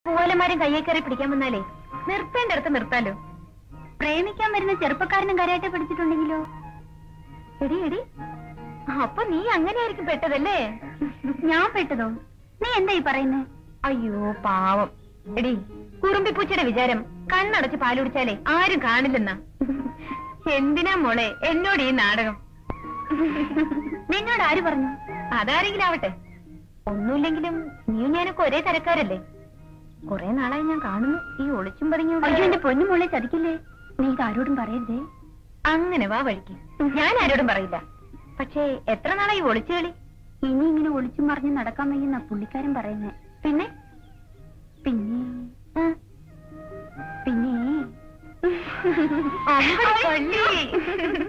പൂവലന്മാരും കയ്യെ കയറി പിടിക്കാൻ വന്നാലേ നിർത്തേണ്ടടുത്ത് നിർത്താലോ പ്രേമിക്കാൻ വരുന്ന ചെറുപ്പക്കാരനും കരയായിട്ട് പിടിച്ചിട്ടുണ്ടെങ്കിലോ എടി എടി അപ്പൊ നീ അങ്ങനെയായിരിക്കും പെട്ടതല്ലേ ഞാൻ പെട്ടതോ നീ എന്താ ഈ പറയുന്നേ അയ്യോ പാവം എടി കുറുമ്പിപ്പൂച്ചയുടെ വിചാരം കണ്ണടച്ച് പാല് കുടിച്ചാലേ ആരും കാണില്ലെന്നാ എന്തിനാ മോളെ എന്നോട് ഈ നാടകം നിന്നോട് ആര് പറഞ്ഞു അതാരെങ്കിലും ആവട്ടെ ഒന്നുമില്ലെങ്കിലും നീയും ഞാനൊക്കെ ഒരേ തരക്കാരല്ലേ കുറെ നാളായി ഞാൻ കാണുന്നു ഈ ഒളിച്ചും പതിഞ്ഞു അയ്യോ എന്റെ പൊന്നു മോളെ ചതിക്കില്ലേ നീ ഇത് ആരോടും പറയരുതേ അങ്ങനെ വാ വഴിക്ക് ഞാൻ ആരോടും പറയില്ല പക്ഷേ എത്ര നാളായി ഒളിച്ചു കളി ഇനി ഇങ്ങനെ ഒളിച്ചു മറിഞ്ഞ് നടക്കാൻ വയ്യെന്ന പുള്ളിക്കാരൻ പറയുന്നേ പിന്നെ പിന്നെ ആ, പിന്നെ അമ്പടി പള്ളി